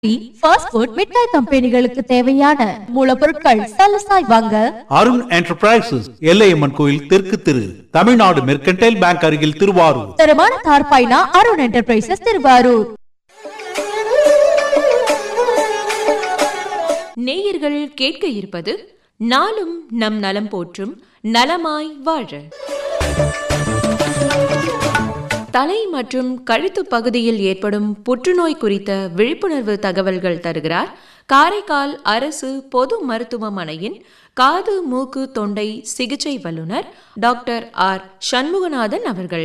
tea fast food மிட்டாய் கம்பெனிகளுக்கு தேவையான மூலப்பொருட்கள் சலசாய் வாங்க அருண் என்டர்பிரைசஸ் எல்லையம்மன் கோயில் தெற்கு திரு தமிழ்நாடு மெர்கன்டைல் பேங்க் அருகில் திருவாரூர் தரமான தார்பாய்னா அருண் என்டர்பிரைசஸ் திருவாரூர் நேயர்கள் கேட்க இருப்பது நாளும் நம் நலம் போற்றும் நலமாய் வாழ தலை மற்றும் கழுத்து பகுதியில் ஏற்படும் புற்றுநோய் குறித்த விழிப்புணர்வு தகவல்கள் தருகிறார் காரைக்கால் அரசு பொது மருத்துவமனையின் காது மூக்கு தொண்டை சிகிச்சை வல்லுநர் டாக்டர் ஆர் சண்முகநாதன் அவர்கள்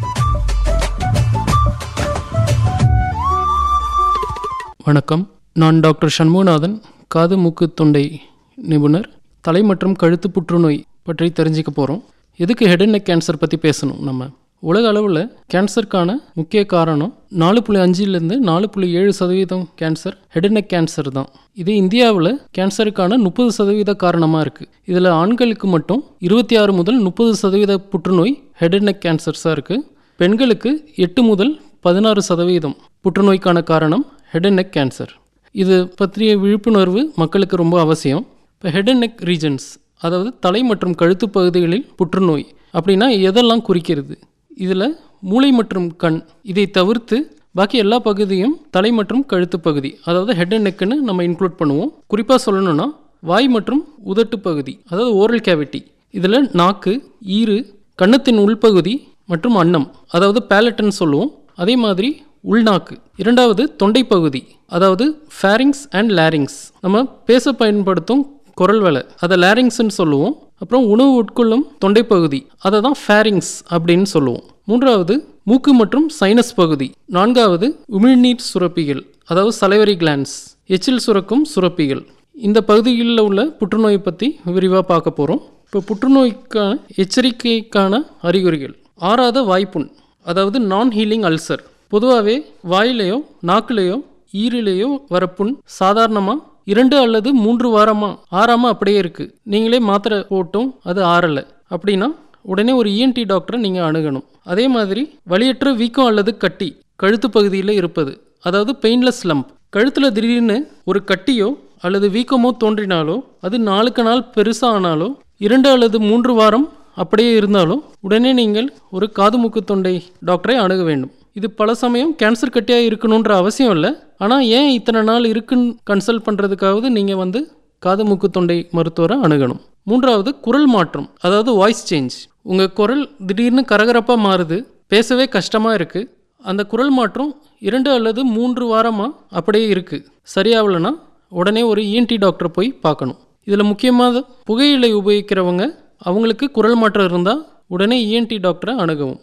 வணக்கம் நான் டாக்டர் சண்முகநாதன் காது மூக்கு தொண்டை நிபுணர் தலை மற்றும் கழுத்து புற்றுநோய் பற்றி தெரிஞ்சுக்க போகிறோம் எதுக்கு ஹெட் அண்ட் நெக் கேன்சர் பற்றி பேசணும் நம்ம உலக அளவில் கேன்சருக்கான முக்கிய காரணம் நாலு புள்ளி அஞ்சுலேருந்து நாலு புள்ளி ஏழு சதவீதம் cancer head and neck cancer தான் இது இந்தியாவில் கேன்சருக்கான முப்பது சதவீத காரணமாக இருக்குது இதில் ஆண்களுக்கு மட்டும் இருபத்தி ஆறு முதல் முப்பது சதவீத புற்றுநோய் ஹெட் அண்ட் நெக் கேன்சர்ஸாக இருக்குது பெண்களுக்கு எட்டு முதல் பதினாறு சதவீதம் புற்றுநோய்க்கான காரணம் ஹெட் அண்ட் நெக் கேன்சர் இது பற்றிய விழிப்புணர்வு மக்களுக்கு ரொம்ப அவசியம் இப்போ ஹெட் அண்ட் நெக் ரீஜன்ஸ் அதாவது தலை மற்றும் கழுத்து பகுதிகளில் புற்றுநோய் அப்படின்னா எதெல்லாம் குறிக்கிறது இதில் மூளை மற்றும் கண் இதை தவிர்த்து பாக்கி எல்லா பகுதியும் தலை மற்றும் கழுத்து பகுதி அதாவது ஹெட் அண்ட் நெக்குன்னு நம்ம இன்க்ளூட் பண்ணுவோம் குறிப்பாக சொல்லணும்னா வாய் மற்றும் உதட்டு பகுதி அதாவது ஓரல் கேவிட்டி இதில் நாக்கு ஈறு கன்னத்தின் உள்பகுதி மற்றும் அன்னம் அதாவது பேலட்னு சொல்லுவோம் அதே மாதிரி உள்நாக்கு இரண்டாவது தொண்டை பகுதி அதாவது ஃபேரிங்ஸ் அண்ட் லேரிங்ஸ் நம்ம பேச பயன்படுத்தும் குரல் வலை அதை லேரிங்ஸ்னு சொல்லுவோம் அப்புறம் உணவு உட்கொள்ளும் தொண்டை பகுதி அதை தான் ஃபேரிங்ஸ் அப்படின்னு சொல்லுவோம் மூன்றாவது மூக்கு மற்றும் சைனஸ் பகுதி நான்காவது உமிழ்நீர் சுரப்பிகள் அதாவது சலைவரி கிளான்ஸ் எச்சில் சுரக்கும் சுரப்பிகள் இந்த பகுதிகளில் உள்ள புற்றுநோயை பற்றி விரிவாக பார்க்க போகிறோம் இப்போ புற்றுநோய்க்கான எச்சரிக்கைக்கான அறிகுறிகள் ஆறாத வாய்ப்புண் அதாவது நான் ஹீலிங் அல்சர் பொதுவாகவே வாயிலையோ நாக்குலேயோ ஈரிலேயோ வர புண் சாதாரணமாக இரண்டு அல்லது மூன்று வாரமாக ஆறாமல் அப்படியே இருக்குது நீங்களே மாத்திரை போட்டும் அது ஆறலை அப்படின்னா உடனே ஒரு இஎன்டி டாக்டரை நீங்கள் அணுகணும் அதே மாதிரி வலியற்ற வீக்கம் அல்லது கட்டி கழுத்து பகுதியில் இருப்பது அதாவது பெயின்லெஸ் லம்ப் கழுத்தில் திடீர்னு ஒரு கட்டியோ அல்லது வீக்கமோ தோன்றினாலோ அது நாளுக்கு நாள் பெருசாக ஆனாலோ இரண்டு அல்லது மூன்று வாரம் அப்படியே இருந்தாலும் உடனே நீங்கள் ஒரு காது மூக்கு தொண்டை டாக்டரை அணுக வேண்டும் இது பல சமயம் கேன்சர் கட்டியாக இருக்கணுன்ற அவசியம் இல்லை ஆனால் ஏன் இத்தனை நாள் இருக்குன்னு கன்சல்ட் பண்ணுறதுக்காவது நீங்கள் வந்து காது மூக்கு தொண்டை மருத்துவரை அணுகணும் மூன்றாவது குரல் மாற்றம் அதாவது வாய்ஸ் சேஞ்ச் உங்கள் குரல் திடீர்னு கரகரப்பாக மாறுது பேசவே கஷ்டமாக இருக்குது அந்த குரல் மாற்றம் இரண்டு அல்லது மூன்று வாரமாக அப்படியே இருக்குது சரியாகலைன்னா உடனே ஒரு இஎன்டி டாக்டரை போய் பார்க்கணும் இதில் முக்கியமாக புகையிலை உபயோகிக்கிறவங்க அவங்களுக்கு குரல் மாற்றம் இருந்தால் உடனே இஎன்டி டாக்டரை அணுகவும்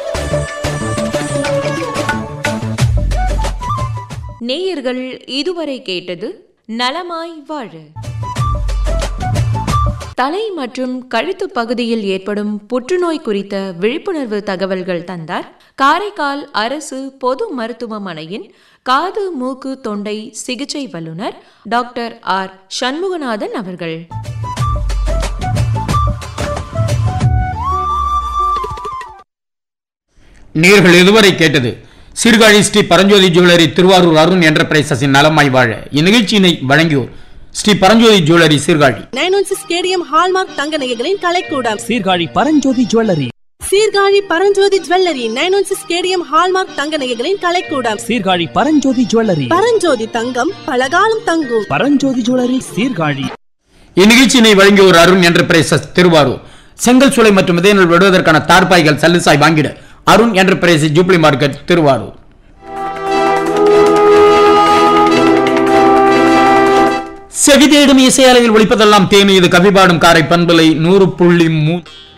நேயர்கள் இதுவரை கேட்டது நலமாய் வாழ தலை மற்றும் கழுத்து பகுதியில் ஏற்படும் புற்றுநோய் குறித்த விழிப்புணர்வு தகவல்கள் தந்தார் காரைக்கால் அரசு பொது மருத்துவமனையின் காது மூக்கு தொண்டை சிகிச்சை வல்லுநர் டாக்டர் ஆர் சண்முகநாதன் அவர்கள் நேர்கள் இதுவரை கேட்டது சீர்காழி ஸ்ரீ பரஞ்சோதி ஜுவல்லரி திருவாரூர் அருண் என்டர்பிரைசஸின் நலமாய் வாழ இந்நிகழ்ச்சியினை வழங்கியோர் Sri Paranjothi jewellery Sirkazhi nine one six KDM hallmark தங்க நகைகளின் கலைக்கூடம் Sirkazhi Paranjothi jewellery Sirkazhi Paranjothi jewellery nine one six KDM hallmark தங்க நகைகளின் கலைக்கூடம் சீர்காழி பரஞ்சோதி ஜுவல்லரி பரஞ்சோதி தங்கம் பலகாலம் தங்கும் பரஞ்சோதி ஜுவல்லரி சீர்காழி இந்நிகழ்ச்சியினை வழங்கியோர் அருண் என்டர்பிரைசஸ் திருவாரூர் செங்கல் சூளை மற்றும் விதைநெல் விடுவதற்கான தார்பாய்கள் சல்லுசாய் வாங்கிட Arun enterprises jubilee market Thiruvarur செவி தேடும் இசையாலையில் ஒழிப்பதெல்லாம் தேனி இது கவிபாடும் காரை பண்பலை நூறு புள்ளி மூ